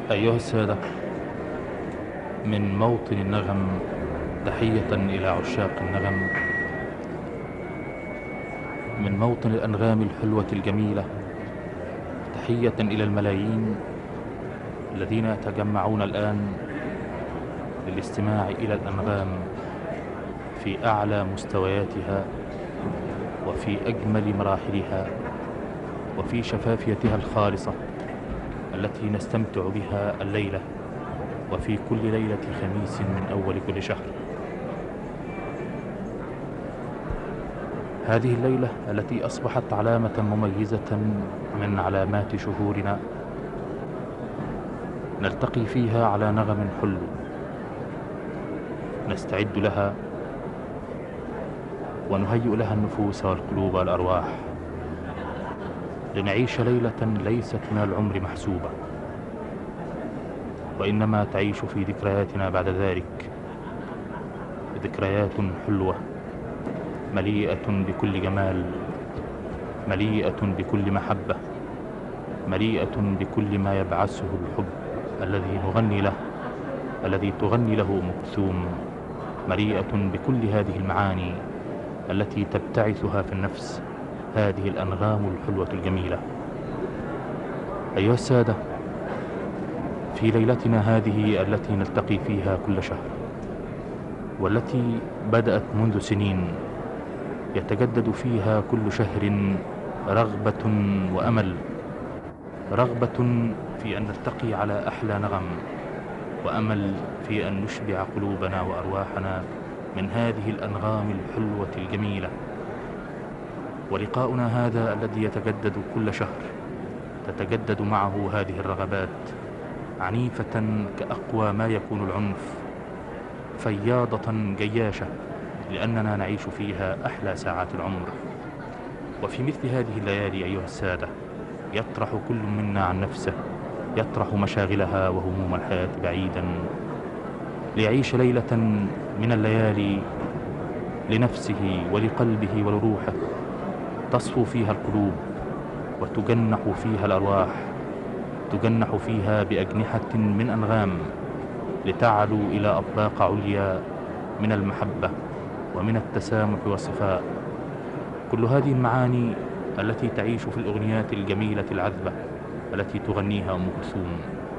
أيها السادة من موطن النغم تحية إلى عشاق النغم من موطن الأنغام الحلوة الجميلة تحية إلى الملايين الذين يتجمعون الآن للاستماع إلى الأنغام في أعلى مستوياتها وفي أجمل مراحلها وفي شفافيتها الخالصة التي نستمتع بها الليلة وفي كل ليلة خميس من أول كل شهر هذه الليلة التي أصبحت علامة مميزة من علامات شهورنا نلتقي فيها على نغم حلو نستعد لها ونهيئ لها النفوس والقلوب والأرواح لنعيش ليلة ليست من العمر محسوبة وإنما تعيش في ذكرياتنا بعد ذلك ذكريات حلوة مليئة بكل جمال مليئة بكل محبة مليئة بكل ما يبعثه الحب الذي نغني له الذي تغني له أم كلثوم مليئة بكل هذه المعاني التي تبتعثها في النفس هذه الأنغام الحلوة الجميلة أيها السادة في ليلتنا هذه التي نلتقي فيها كل شهر والتي بدأت منذ سنين يتجدد فيها كل شهر رغبة وأمل رغبة في أن نلتقي على أحلى نغم وأمل في أن نشبع قلوبنا وأرواحنا من هذه الأنغام الحلوة الجميلة ولقاؤنا هذا الذي يتجدد كل شهر تتجدد معه هذه الرغبات عنيفة كأقوى ما يكون العنف فياضة جياشة لأننا نعيش فيها أحلى ساعات العمر وفي مثل هذه الليالي أيها السادة يطرح كل منا عن نفسه يطرح مشاغلها وهموم الحياة بعيدا ليعيش ليلة من الليالي لنفسه ولقلبه ولروحه تصفو فيها القلوب وتجنح فيها الأرواح تجنح فيها بأجنحة من أنغام لتعلو إلى أطباق عليا من المحبة ومن التسامح والصفاء كل هذه المعاني التي تعيش في الأغنيات الجميلة العذبة التي تغنيها أم كلثوم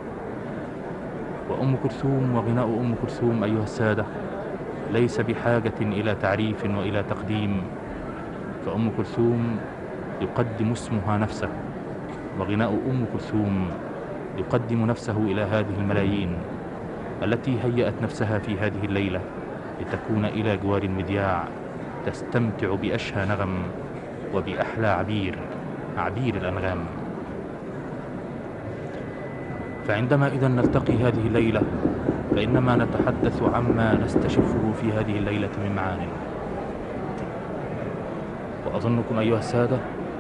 وأم كلثوم وغناء أم كلثوم أيها السادة ليس بحاجة إلى تعريف وإلى تقديم فأم كلثوم يقدم اسمها نفسه وغناء أم كلثوم يقدم نفسه إلى هذه الملايين التي هيأت نفسها في هذه الليلة لتكون إلى جوار المذياع تستمتع بأشهى نغم وبأحلى عبير عبير الأنغام فعندما إذا نلتقي هذه الليلة فإنما نتحدث عما نستشفه في هذه الليلة من معاني وأظنكم أيها السادة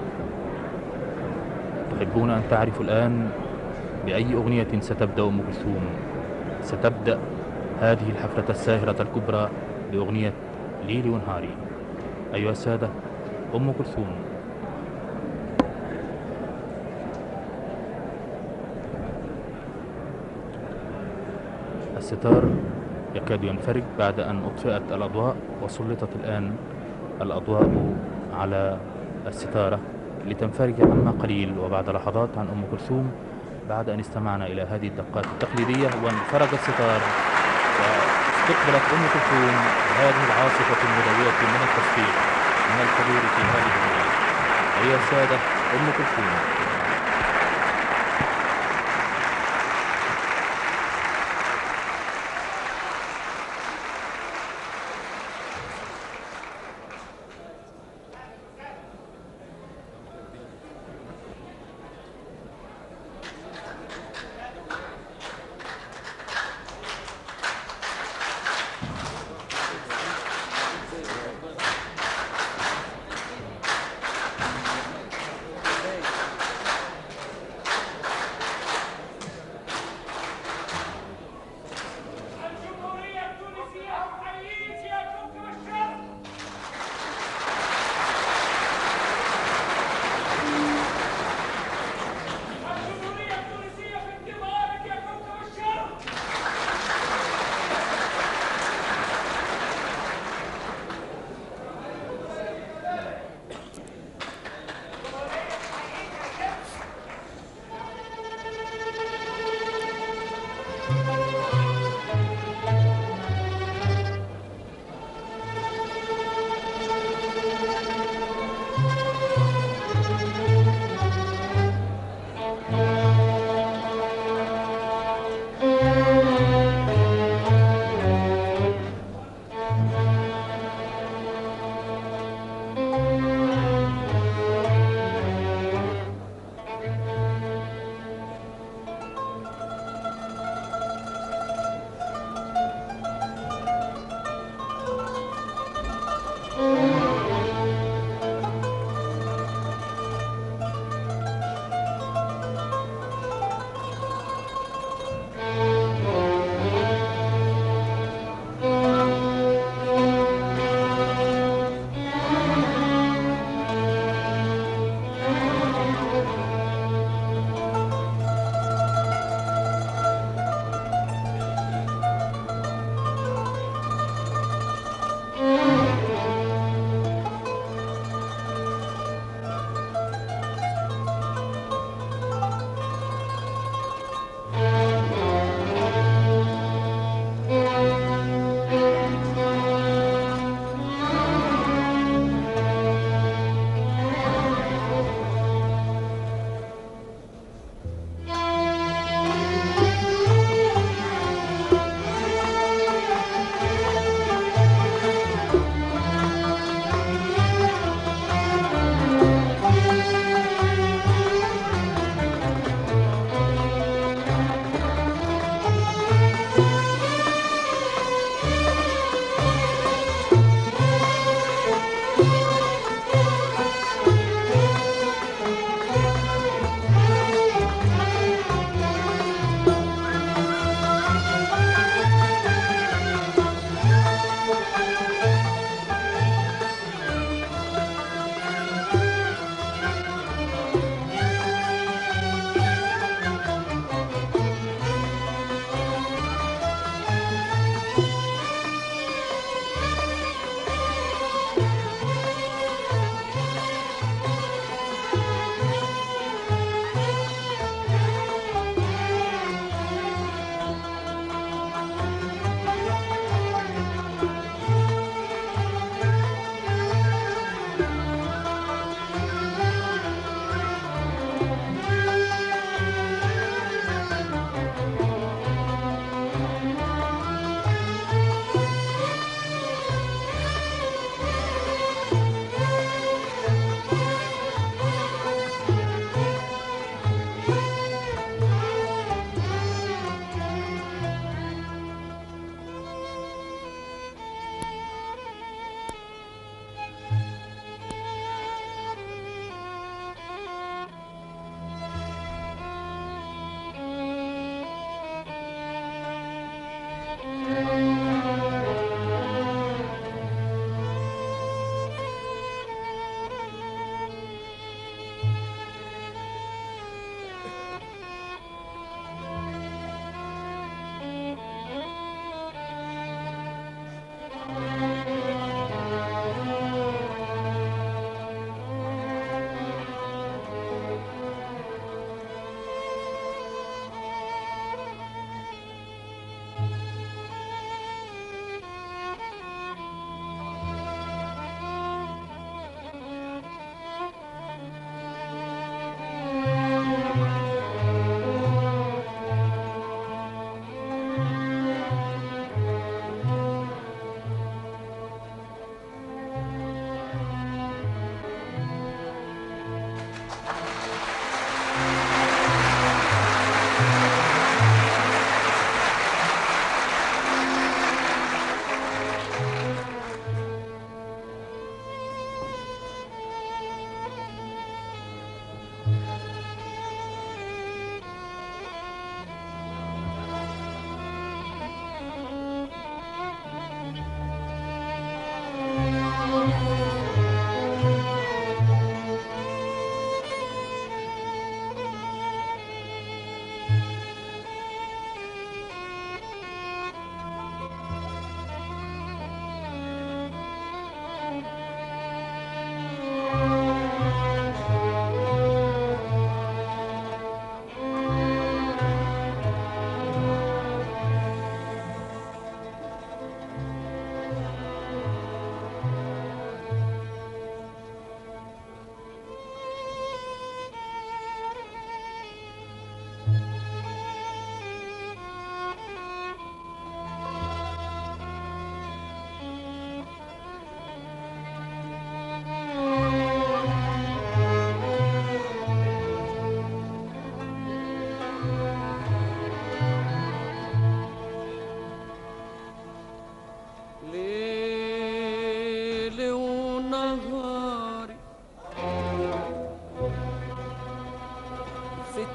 تحبون أن تعرفوا الآن بأي أغنية ستبدأ أم كلثوم ستبدأ هذه الحفلة الساهرة الكبرى بأغنية ليلي ونهاري أيها السادة أم كلثوم الستار يكاد ينفرج بعد أن أطفئت الأضواء وسلطت الآن الأضواء على الستارة لتنفرج عما قليل وبعد لحظات عن أم كلثوم بعد أن استمعنا إلى هذه الدقات التقليدية وانفرج الستار واستقبلت أم كلثوم هذه العاصفة المدوية من التصفيق من الحضور في هذه الليلة أيها السادة أم كلثوم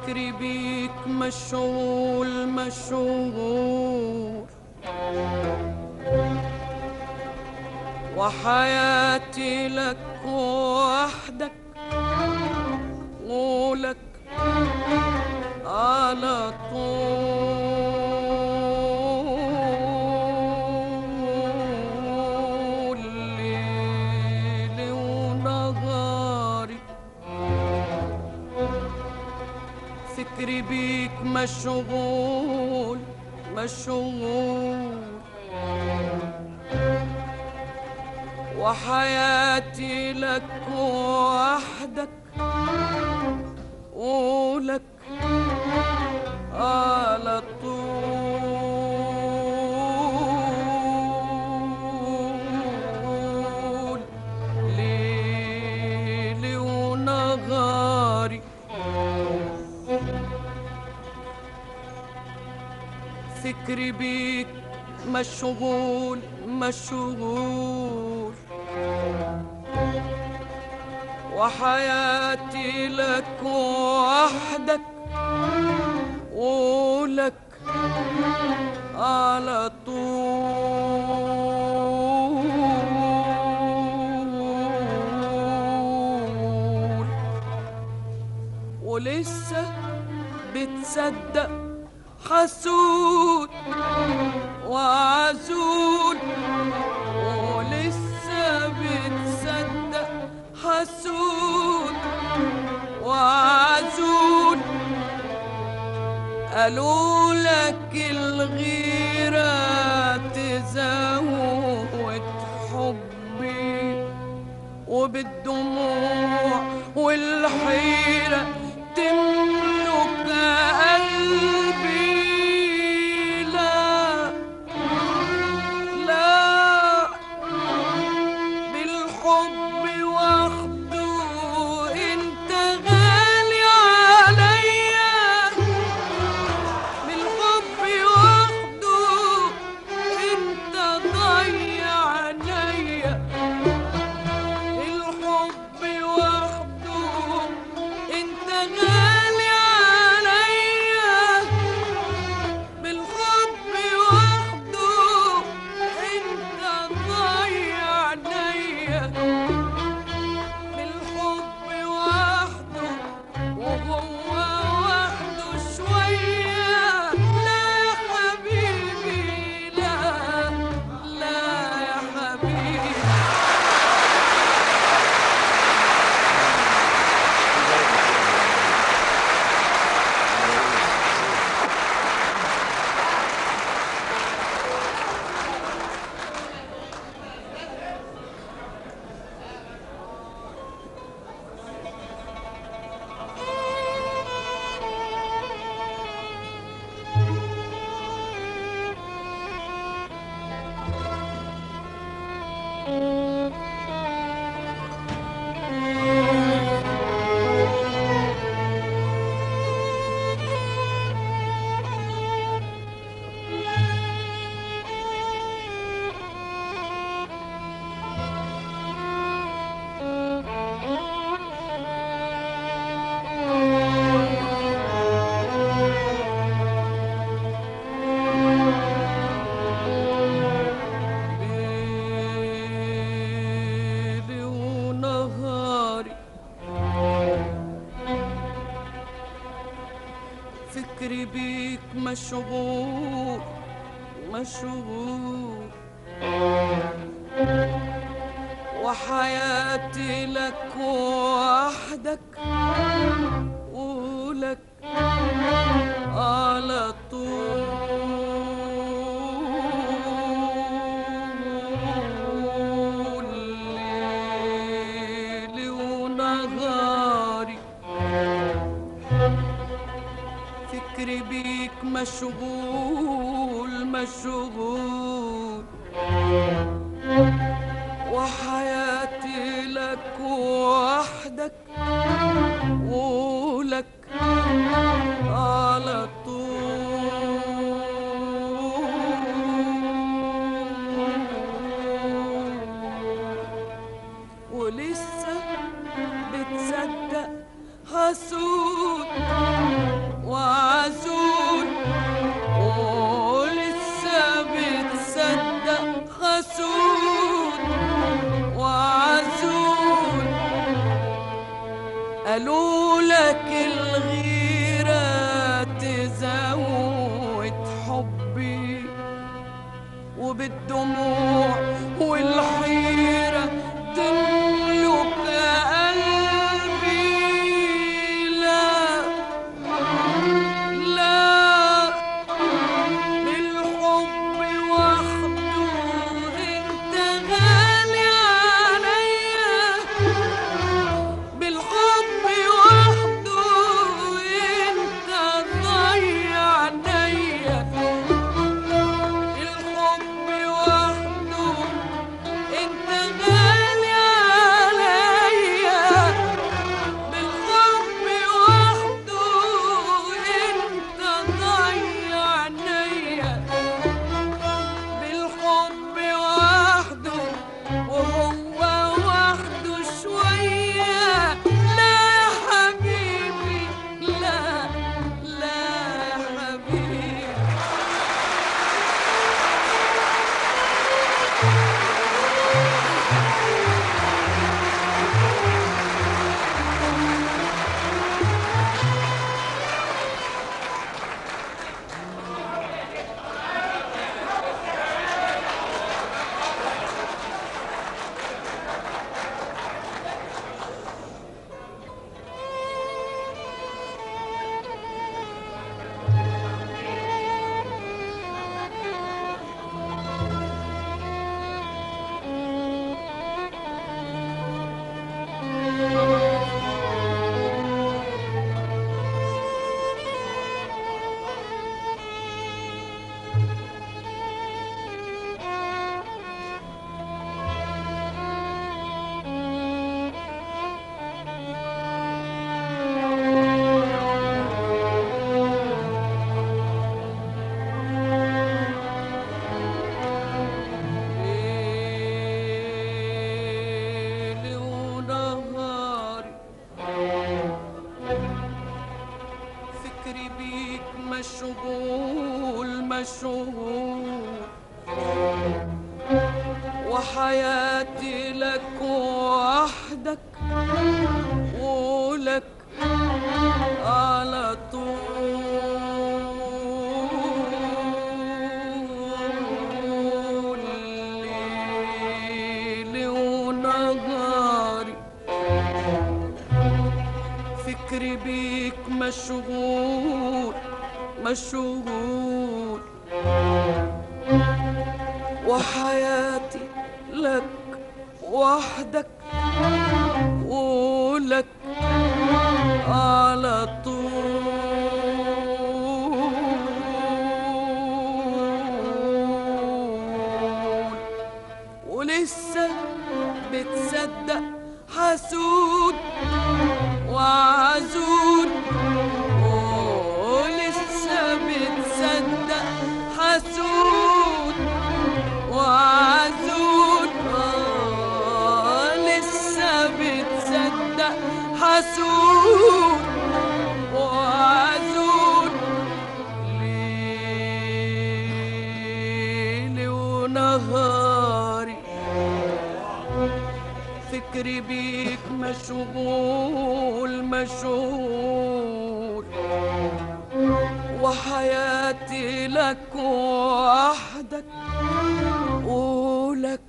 فكري بيك مشغول مشغول وحياتي لك وحدك ولك على طول ليلي ونهاري فكري بيك مشغول مشغول وحياتي لك وحدك ولك على طول ليلي ونهاري فكري بيك مشغول مشغول وحياتي لك وحدك ولك على طول ولسه بتصدق حسود وعزول ولسه بتصدق حسود وعزول قالوا لك الغيرة تزود حبي وبالدموع والحيرة تملك قلبي لا لا بالحب وحده انت غالي عليا بالحب وحده انت ضيع عليا الحب وحده انت غالي عليا بالحب وحده انت ضيع عليا بالحب وحده وهو وحده شوية لا يا حبيبي لا لا يا حبيبي ليلي ونهاري فكري بيك مشغول مشغول وحياتي لك وحدك ولك على طول ليلي ونهاري فكري بيك مشغول مشغول وحياتي لك وحدك ولك على طول ولسه بتصدق حسود قالوا لك الغيرة تزود حبي وبالدموع والحيرة تملك قلبي لا لا بالحب وحده انت غالي عليا بالحب وحده انت ضيع عينيا الحب وحده انت غالي عليا بالحب وحده انت ضيع عينيا بالحب وحده وهو وحده شوية لا يا حبيبي لا لا يا حبيبي ليلي ونهاري فكري بيك مشغول مشغول وحياتي لك وحدك ولك على طول ليلي ونهاري فكري بيك مشغول مشغول وحياتي لك وحدك ولك على طول ولسه بتصدق حسود وعزول ولسه بتصدق حسود وعزول آه لسه بتصدق حسود وعزول ليلي ونهاري فكري بيك مشغول مشغول وحياتي لك وحدك ولك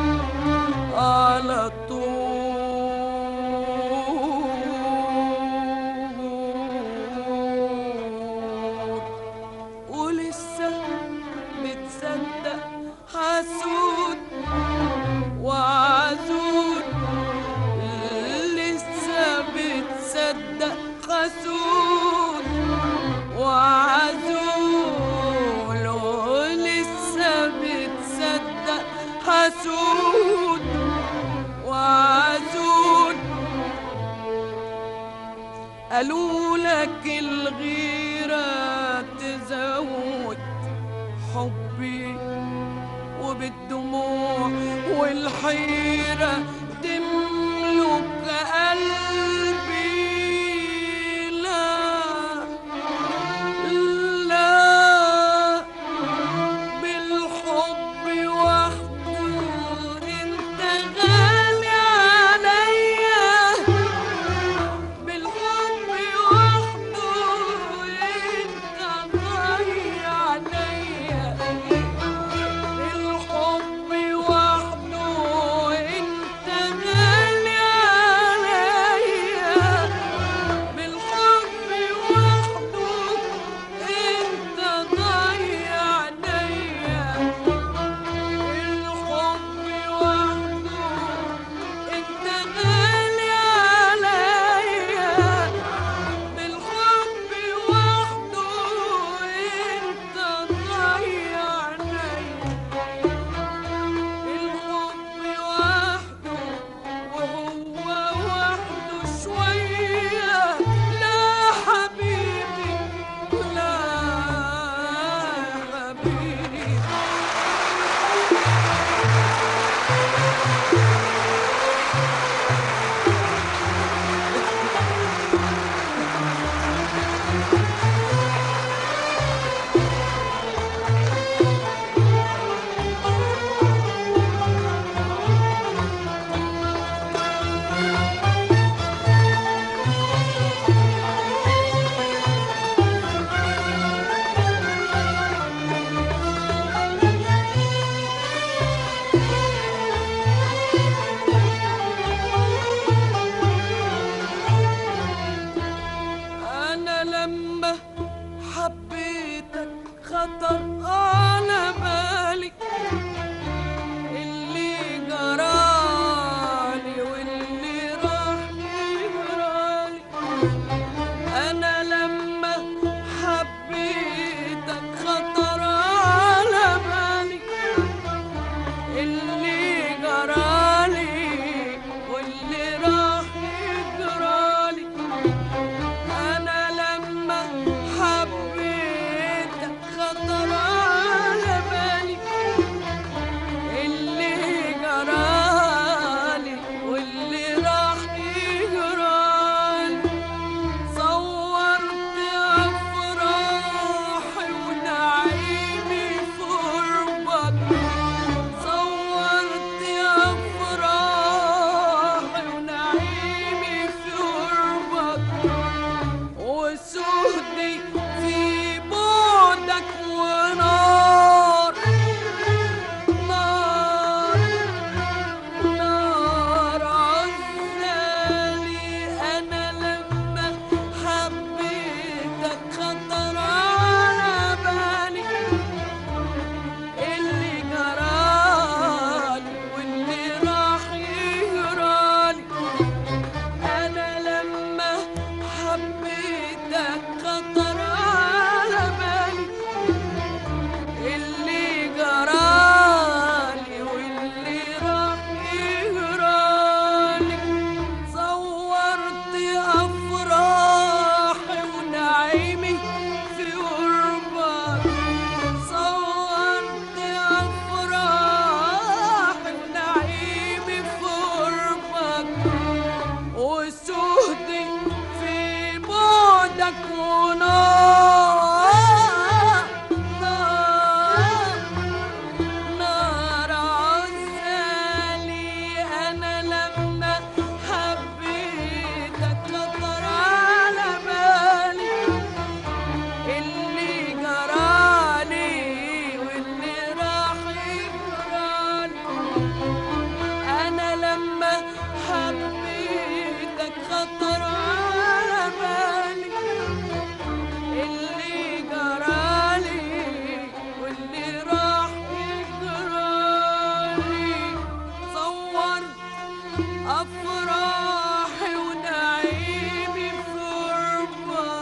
على طول ولسه بتصدق حسود وعزول لسه بتصدق حسود وعزول ولسه بتصدق حسود وعزول قالوا لك الغيرة تزود حبي وبالدموع والحيرة تملك قلبي لا لا بالحب وحده انت غالي عليا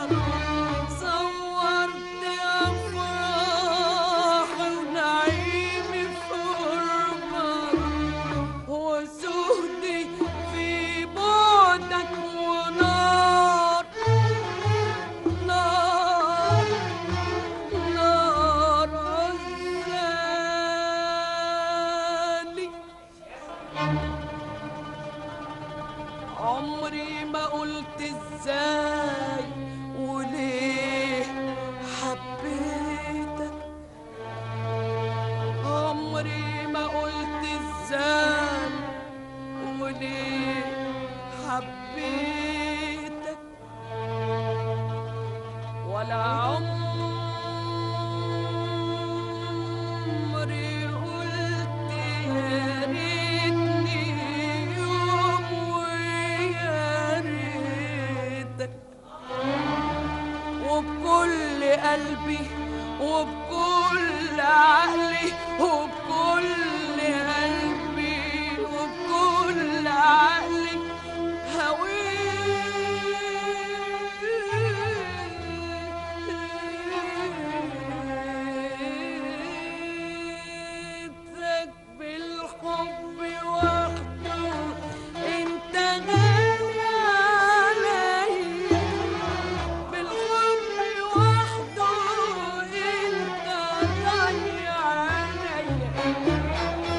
صورت أفراحي ونعيمي في قربك وسهدي في بعدك ونار نار نار عزالي عمري ما قلت ازاي وليه حبيتك عمري ما قلت ازاي وليه حبيتك ولا عمري قلت يا ريتني يوم ويا ريتك وبكل قلبي وبكل عقلي وبكل قلبي وبكل عقلي هويتك بالحب وحده انت غالي عليا بالحب وحده انت غالي عليا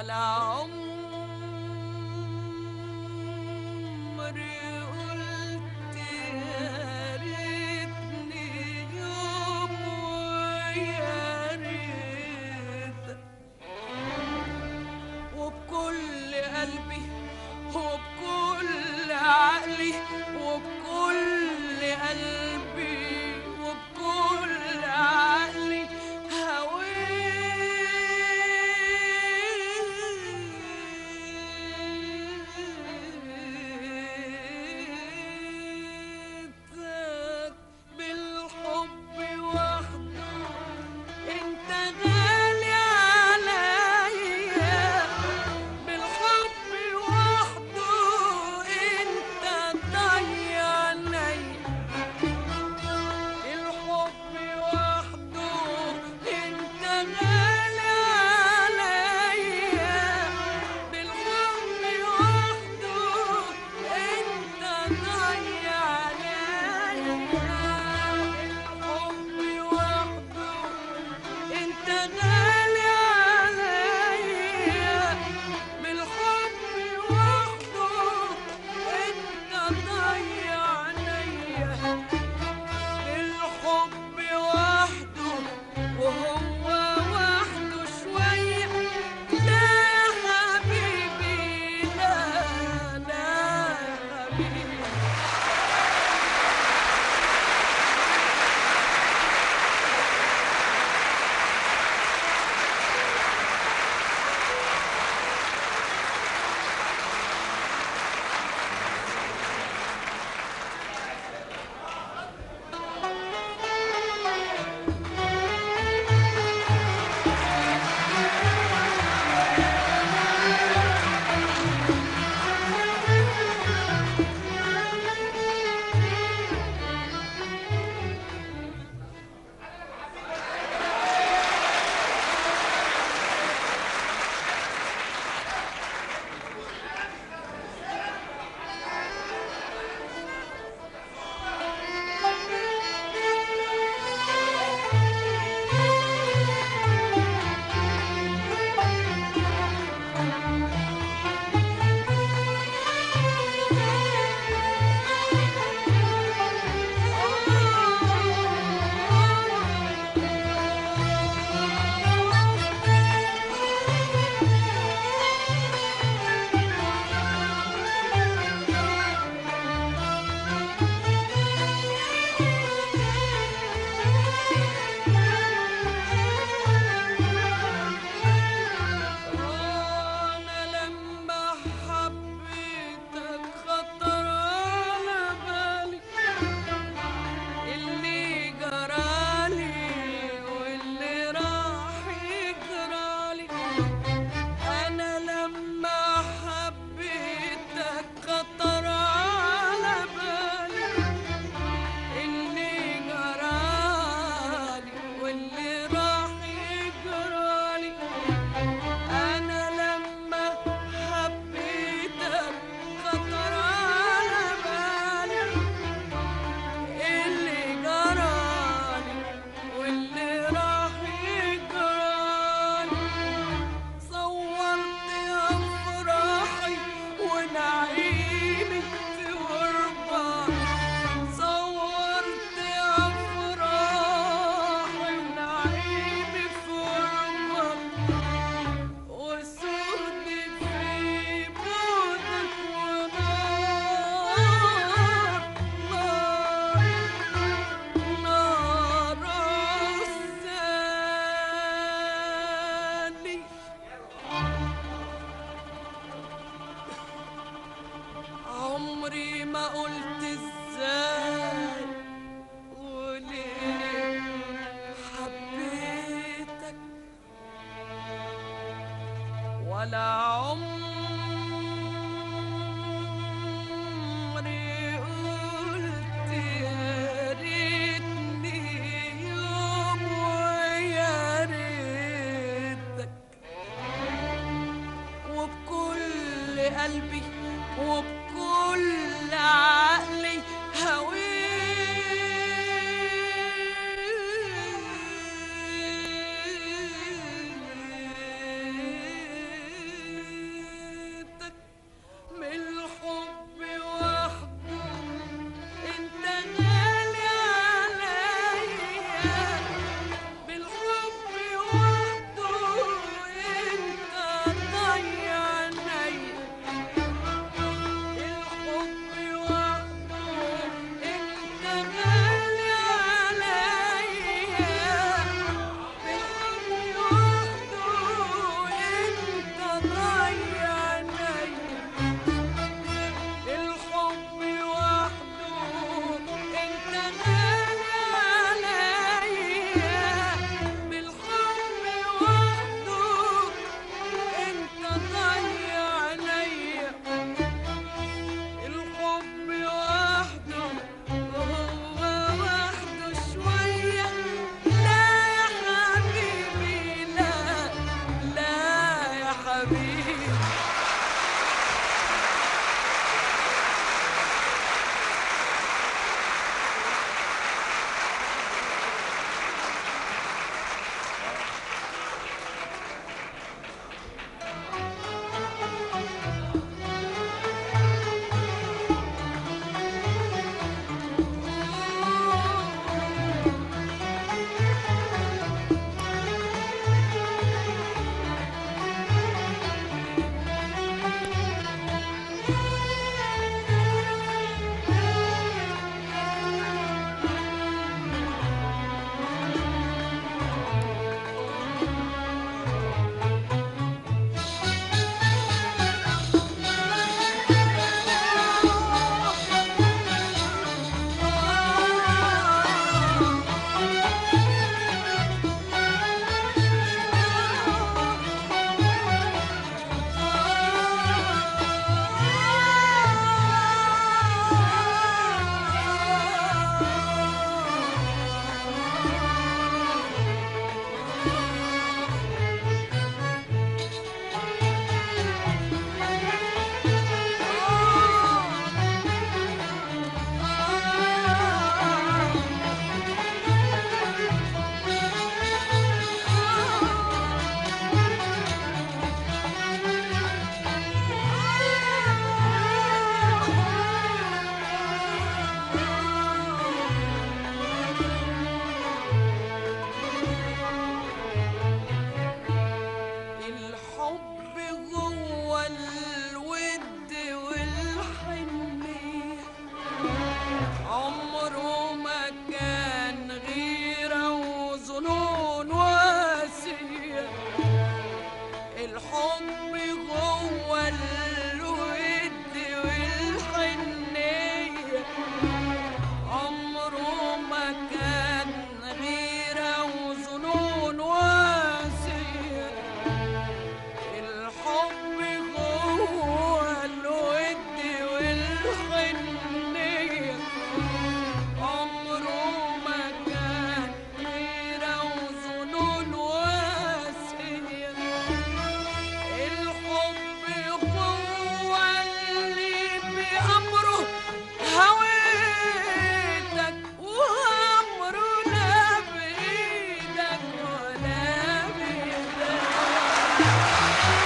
ولا عمري قلت يا ريتني يوم ويا ريت وبكل قلبي وبكل عقلي وبكل قلبي وبكل عقلي هويتك بالحب وحده انت غالي عليا بالحب وحده انت ضيعني الحب وحده انت غالي عليا بالحب وحده انت ضيعني الحب وحده انت غالي عليا بالحب وحده انت ضيعني الحب وحده وهو وحده شوية لا يا حبيبي لا لا يا حبيبي أنا لما حبيتك خطر على بالي اللي جرالي واللي راح يجرالي أنا لما حبيتك خطر على بالي اللي جرالي واللي راح يجرالي أنا لما حبيتك خطر على بالي اللي جرالي واللي راح يجرالي صورت أفراحي ونعيمي في غربة صورت أفراحي ونعيمي في غربة وسودي في بعدك ونار نار نار عساني عمري ما قلت ازاي وليه حبيتك ولا عمري قلت يا ريتني يوم ويا ريتك وبكل قلبي وبكل عقلي بيه الحب جوه الود والحنية عمره ما كان غيرة وظنون واسية الحب جوه الود والحنية عمره ما كان غيرة وظنون واسية الحب جوه الود والحنية عمره ما كان غيرة وظنون واسية الحب هو اللي بأمره هويتك وأمره لا بإيدك ولا بإيدك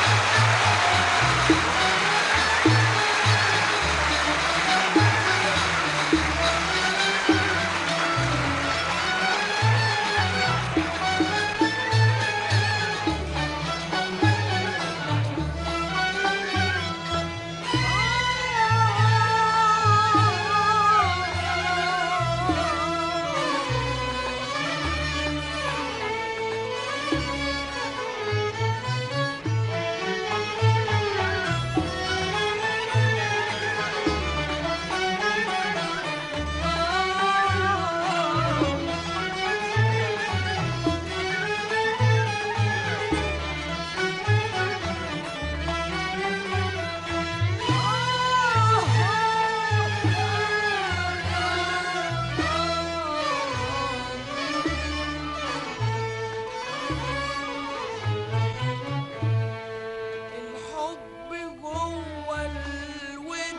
الحب جوه الود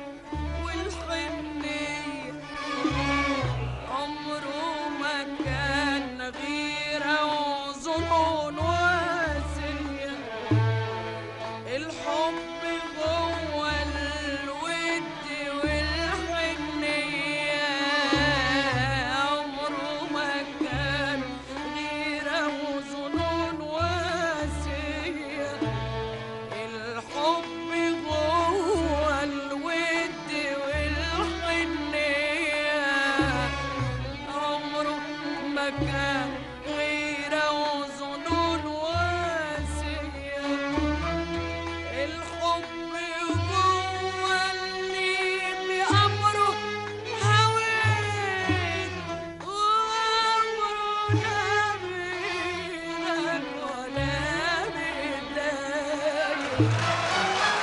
والحنية عمره ما كان غيرة وظنون واسية الحب جوه الود والحنية عمره ما كان غيرة وظنون واسية الحب جوه الود والحنية عمره ما كان غيرة وظنون واسية الحب جوه اللي بأمره هويت وأمره لا بإيدك ولا بإيديا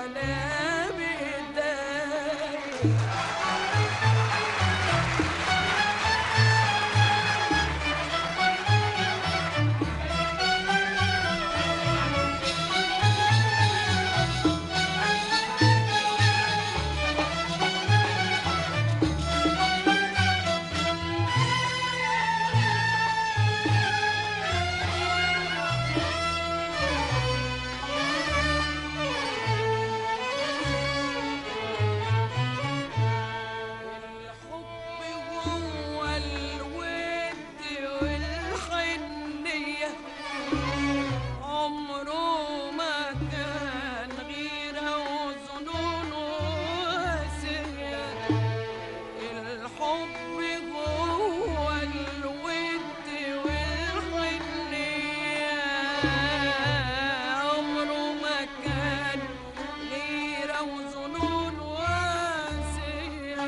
ولا بإيديا الحب هو الود والحنية عمره ما كان غيرة وظنون واسية الحب هو الود والحنية عمره ما كان غيرة وظنون واسية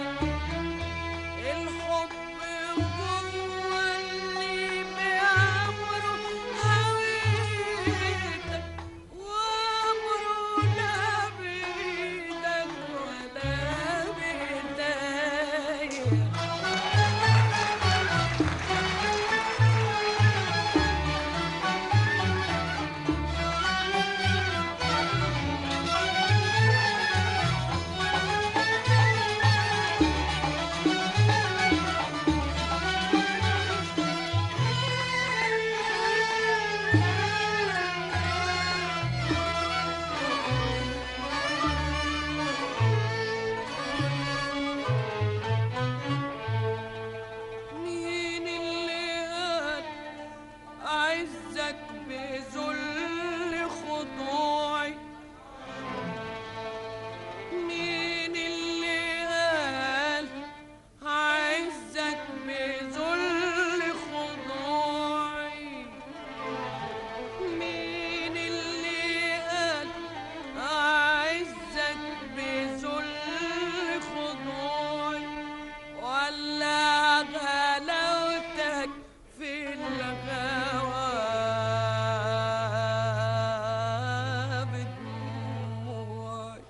الحب هو اللي بعمره هويتك وعمره لا بإيدك ولا بإيديا مين اللي قال أعزك بذل خضوعي مين اللي قال أعزك بذل خضوعي مين اللي قال أعزك بذل خضوعي ولا غلاوتك في الغوى بدموعي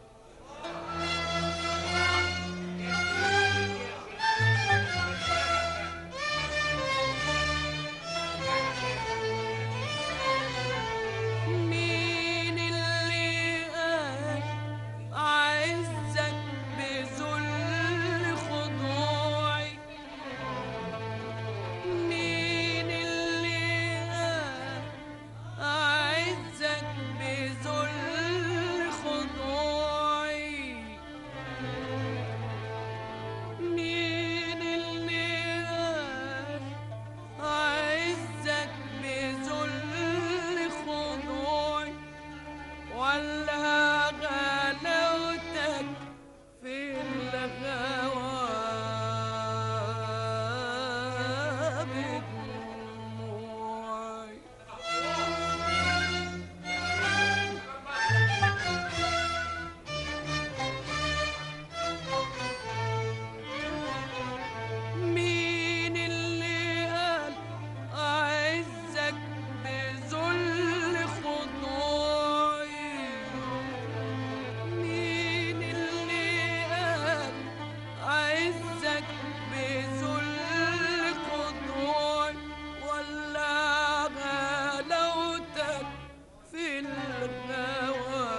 مين اللي قال أعزك بذل خضوعي مين اللي قال أعزك بذل خضوعي مين اللي قال أعزك بذل خضوعي ولا غلاوتك في الغوى بدموعي مين اللي قال أعزك بذل خضوعي مين اللي قال أعزك بذل خضوعي ولا غلاوتك في الغوى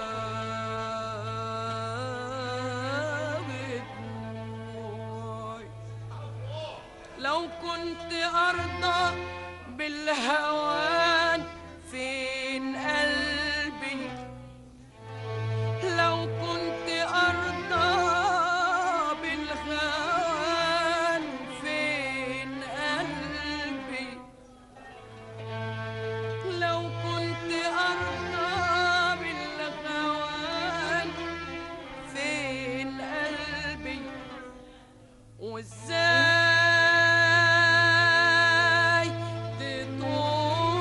بدموعي لو كنت أرضى بالهوان فين قلبي لو كنت أرضى بالهوان فين قلبي لو كنت أرضى بالهوان فين قلبي وازاي تطول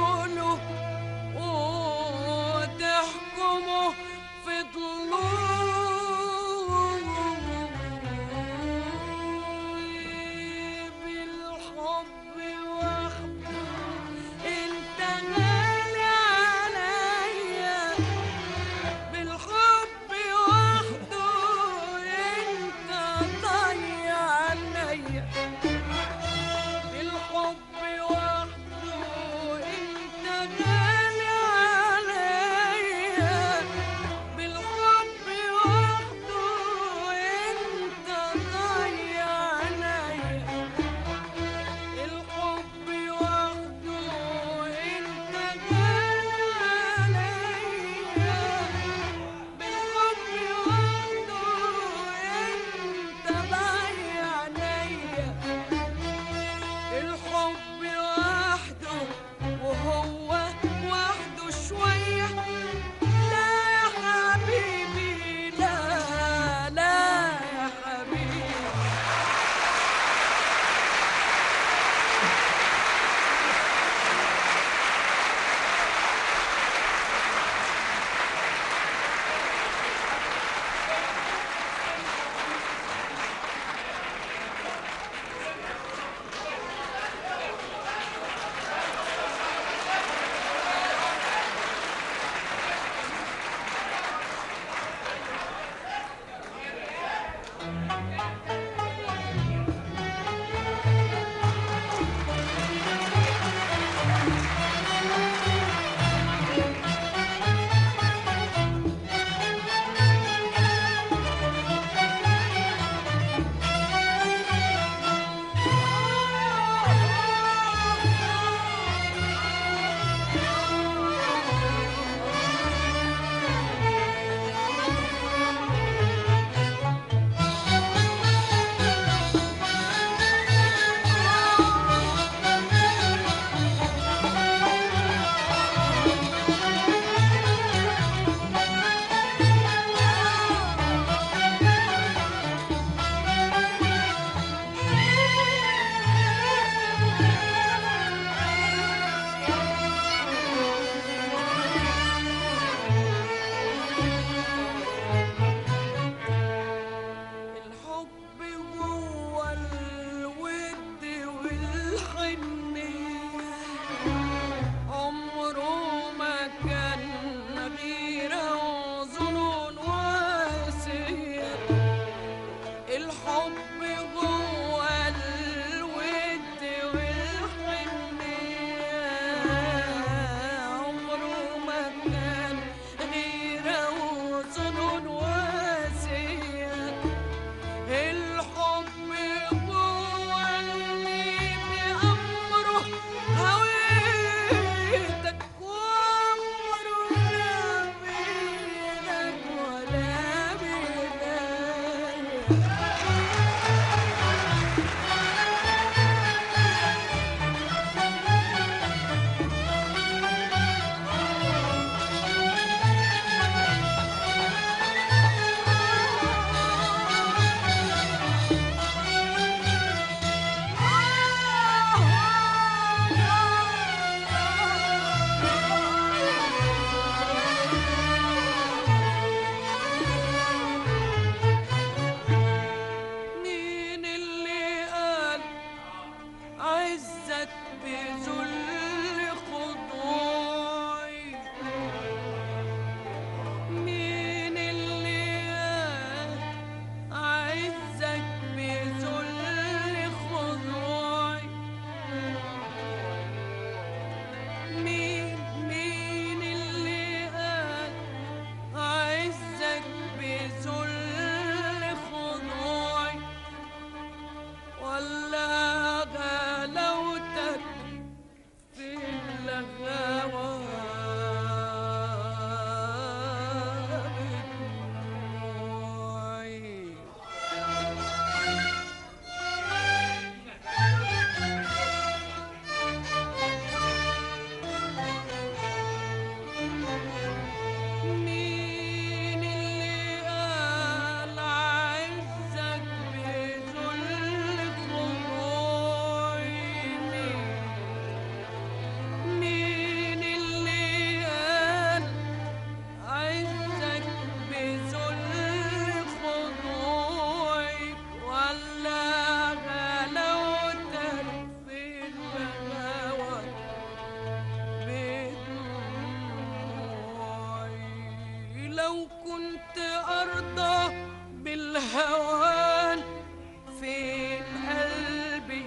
هوان فين قلبي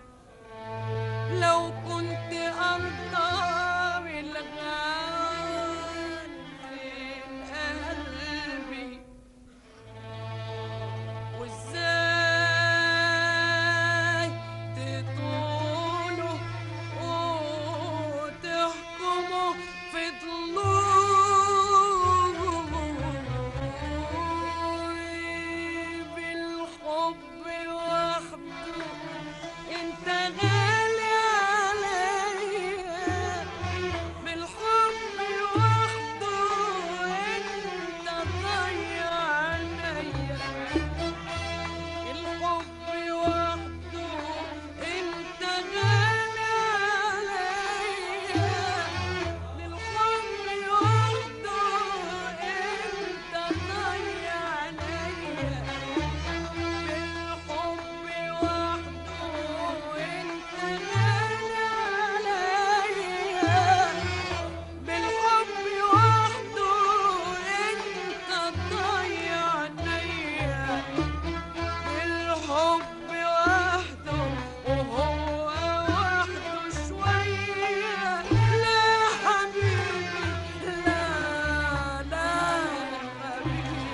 لو كنت أرضى بالغان فين قلبي وازاي تطولوا وتحكموا في ضلوعي بالحب وحده انت غالي عليا بالحب وحده انت ضيع عليا الحب وحده انت غالي عليا بالحب وحده انت ضيع عليا بالحب وحده انت غالي عليا بالحب وحده انت ضيع عليا بالحب وحده وهو وحده شوية لا حبيبي لا لا حبيبي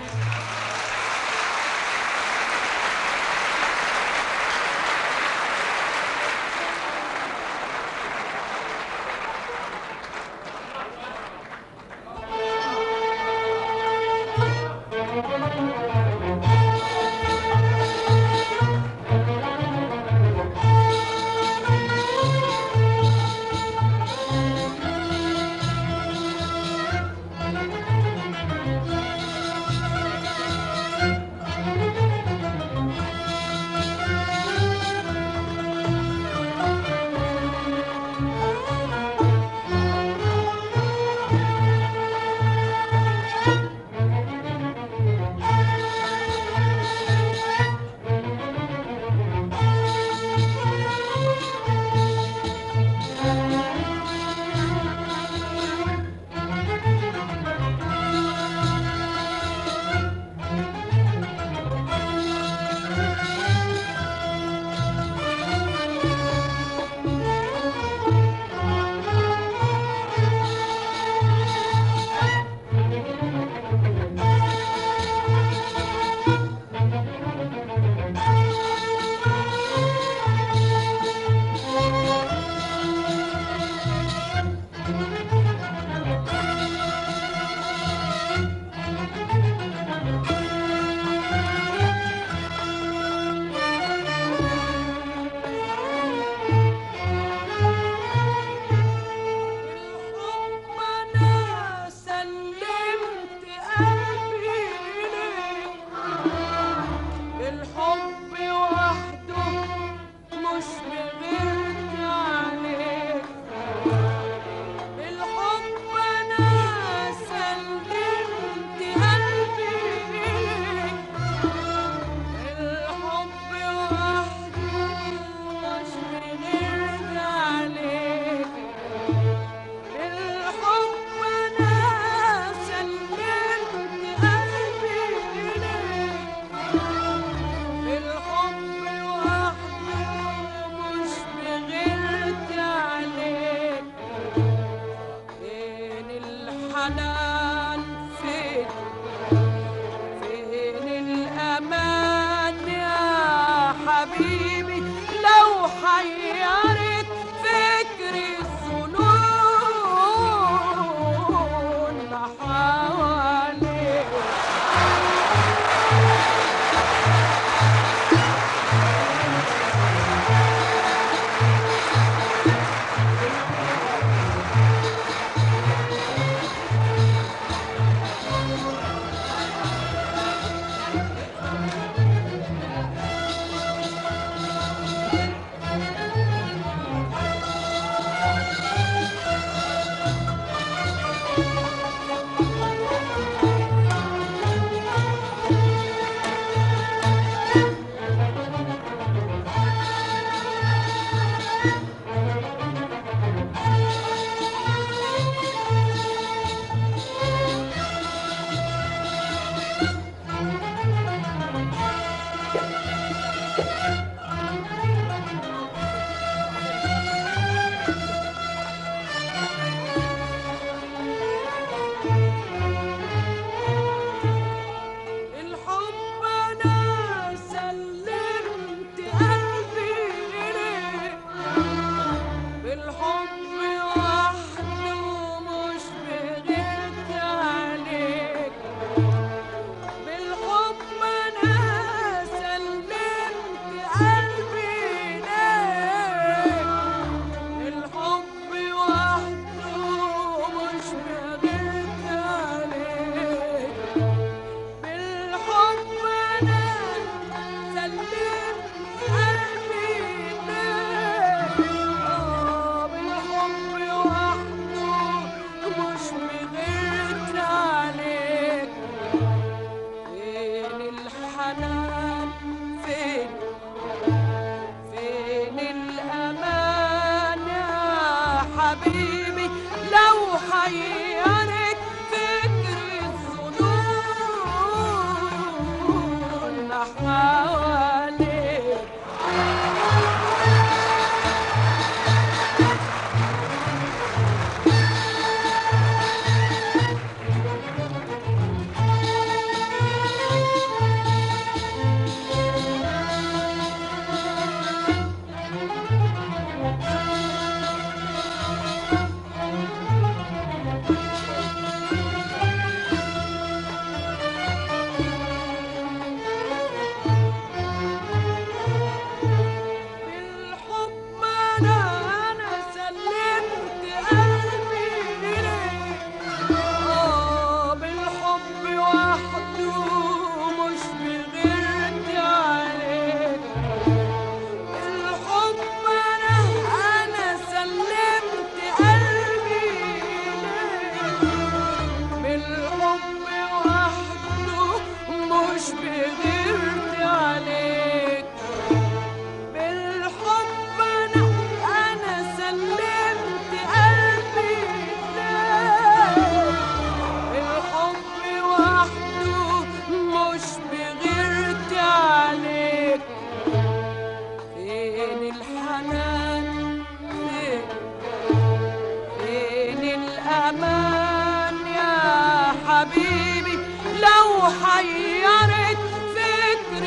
حيرت فكر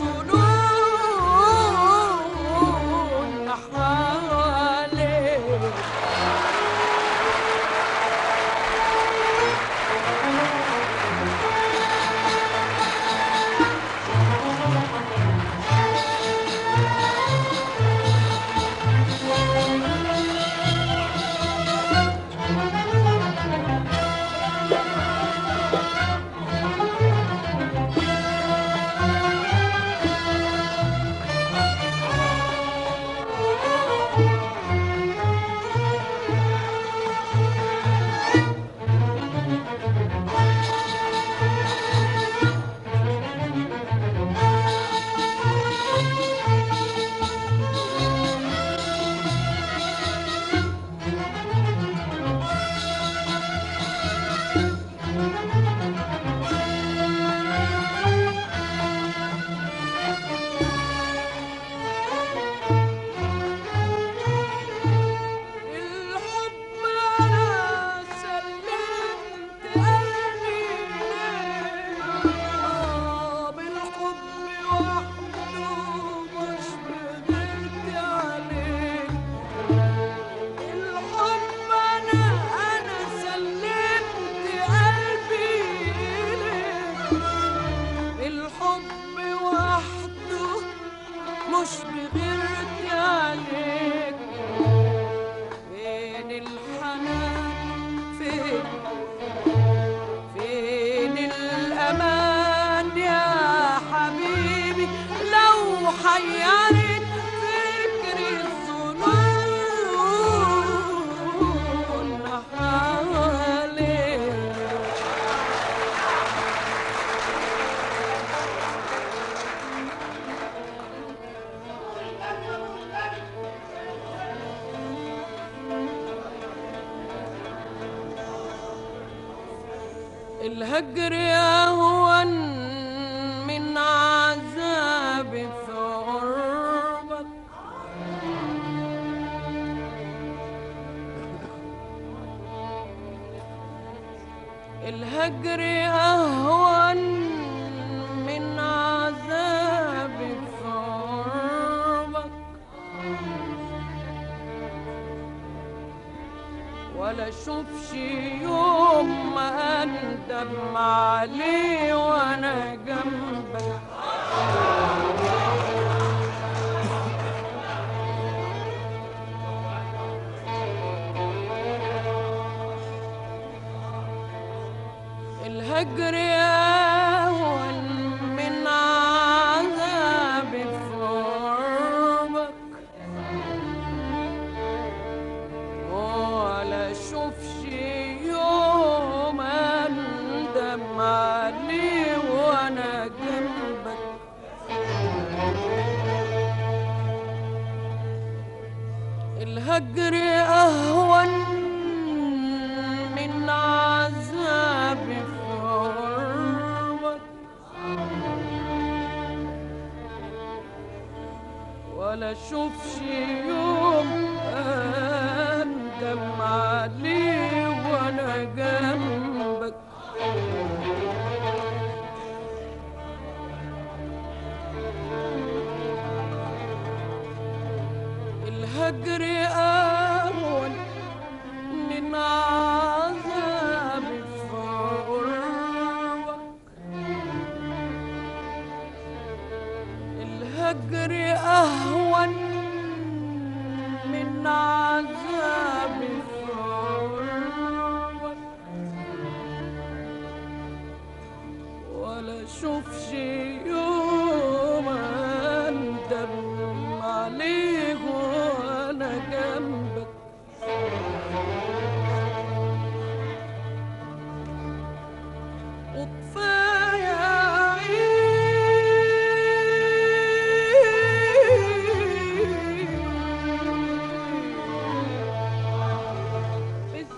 الظنون حواليك الحب أنا سلمت قلبي ليه آه بالحب وحده مش قدرت عليه الحب أنا أنا سلمت قلبي ليه الحب وحده مش بغيرتي عليك فين الحنان فين فين الأمان يا حبيبي لو حيرت فكري الظنون حواليك الهجر أهون من عذابي في غربك الهجر أهون من عذابي في غربك ولا اشوفش يوم ما اندم عليه وانا جنبك الهجر اهون من عذابي في غربك ولا اشوفش يوم اندم عليه وانا جنبك الهجر اهون من عذابي في غربك ولا اشوفش يوم اندم عليه وانا جنبك الهجر اهون من عذابي في غربك الهجر أهون من عذابي في غربك ولا أشوفش يوم أندم عليه وأنا جنبك وكفاية عيد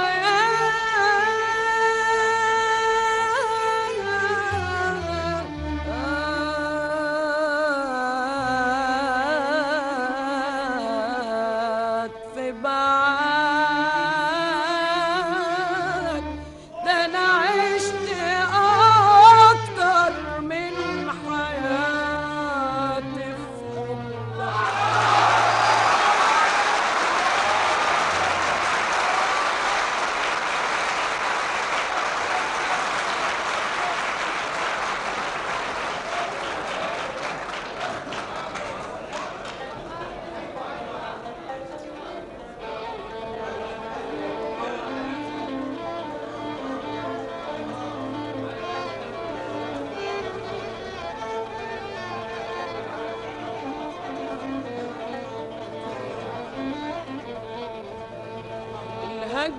بالذكريات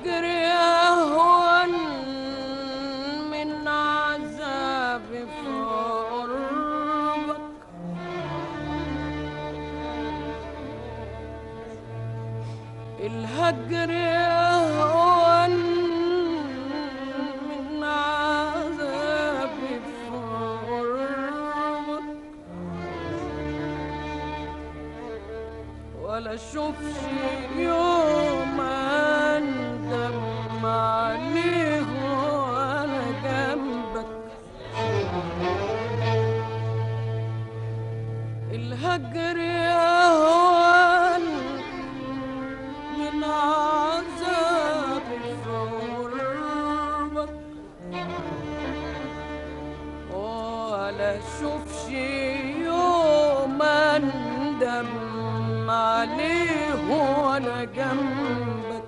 الهجر يهون من عذابي في قربك الهجر يهون من عذابي في قربك ولا اشوفش يوم اندم عليه وانا جنبك الهجر يهون من عذابي في غربك ولا اشوفش يوم اندم عليه وانا جنبك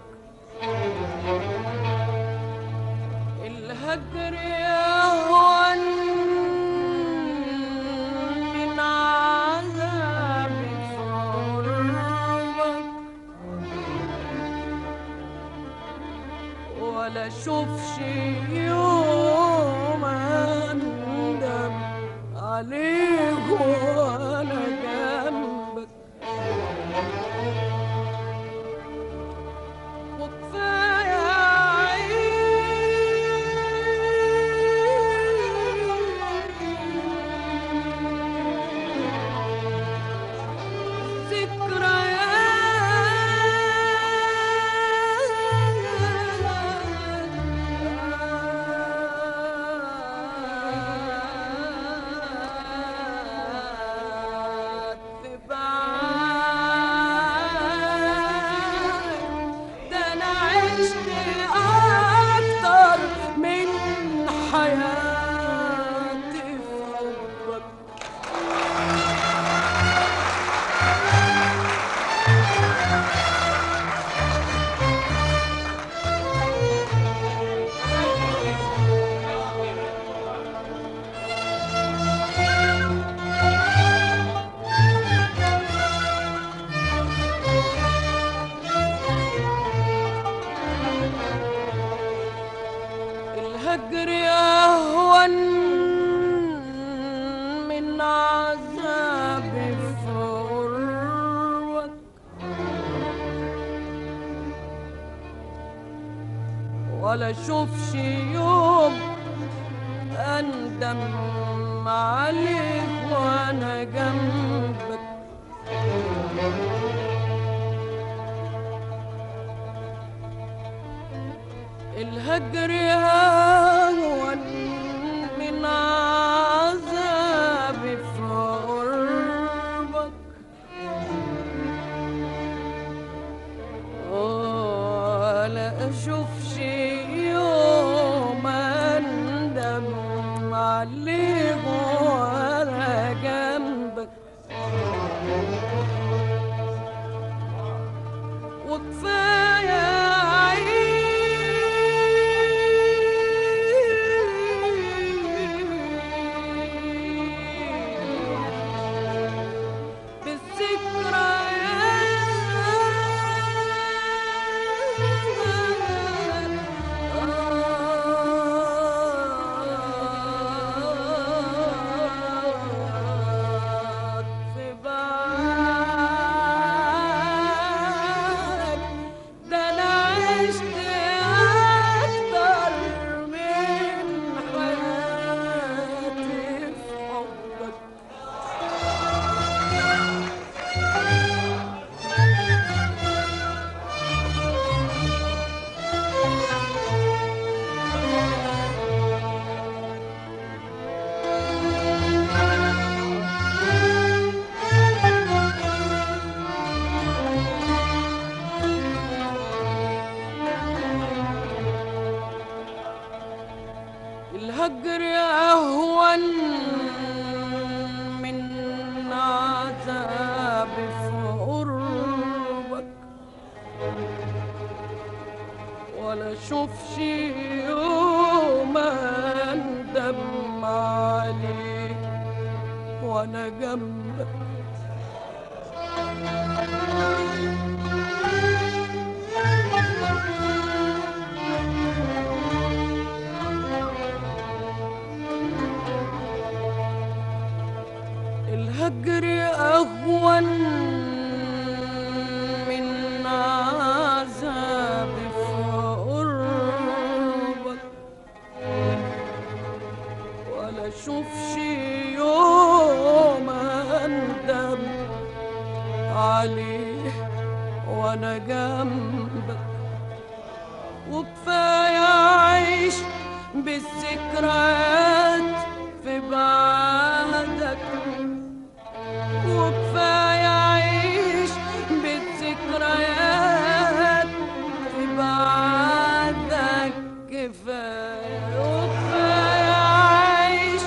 الهجر يهون من عذابي في غربك ولا اشوفش يوم اندم عليه وانا جنبك وكفايه عيب ذكريات تبعد ده انا عشت اكتر من حياتي في حبك الهجر أهون من عذابي في غربك ولا اشوفش يوم اندم عليك وانا جنبك الهجر هون من عذابي في قربك ولا اشوفش يوم اندم عليه وانا جنبك وكفايه عيب بالذكريات في بعد ده انا عشت اكتر من حياتي في حبك الهجر أهون من عذابي في قربك ولا اشوفش يوم اندم عليك وانا جنبك الهجر أهون من عذاب في قربك ولا اشوفش يوم اندم عليه وانا جنبك وكفايه اعيش بالذكريات في بعدك وكفايه اعيش بالذكريات في بعدك كفايه وكفايه اعيش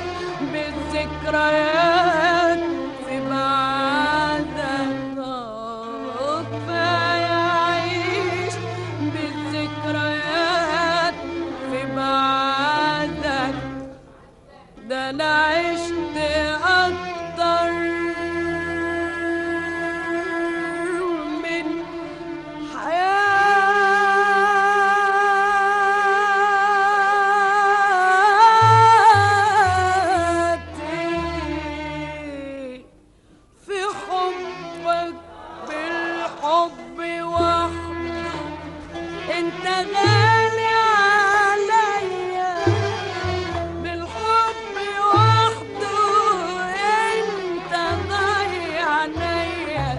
بالذكريات في بعدك آه، كفايه اعيش بالذكريات في بعدك ده انا عشت اكتر من حياتي في حبك بالحب وحدك انت غالي عليا بالحب وحده انت ضايع عليا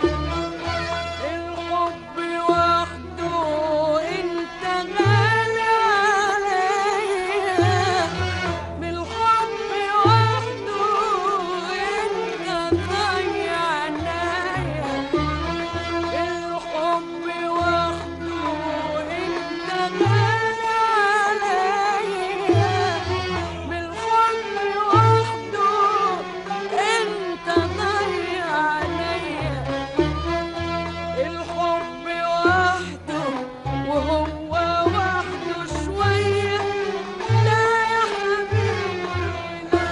الحب وحده انت غالي عليا بالحب وحده انت ضايع عليا الحب وحده انت غالي عليا بالحب وحده انت ضايع عليا الحب وحده وهو وحده شوية لا يا حبيبي لا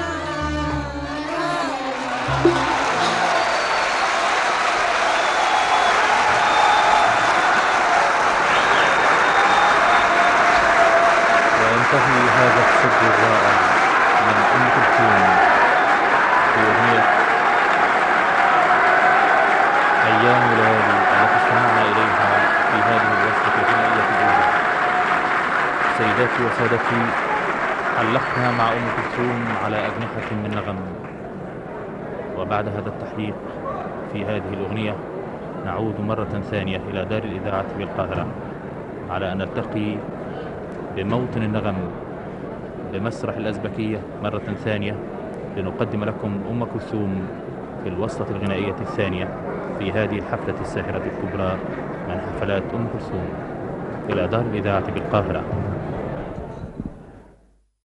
وينتهي هذا السر الرائع من أم كلثوم في أغنية أيام وليالي التي استمعنا إليها في هذه الوصفة الغنائية الأولى سيداتي وسادتي حلقنا مع أم كلثوم على أجنحة من نغم وبعد هذا التحليق في هذه الأغنية نعود مرة ثانية إلى دار الإذاعة بالقاهرة على أن نلتقي بموطن النغم بمسرح الأزبكية مرة ثانية لنقدم لكم أم كلثوم في الوصلة الغنائية الثانية في هذه الحفلة الساحرة الكبرى من حفلات أم كلثوم إلى دار الإذاعة بالقاهرة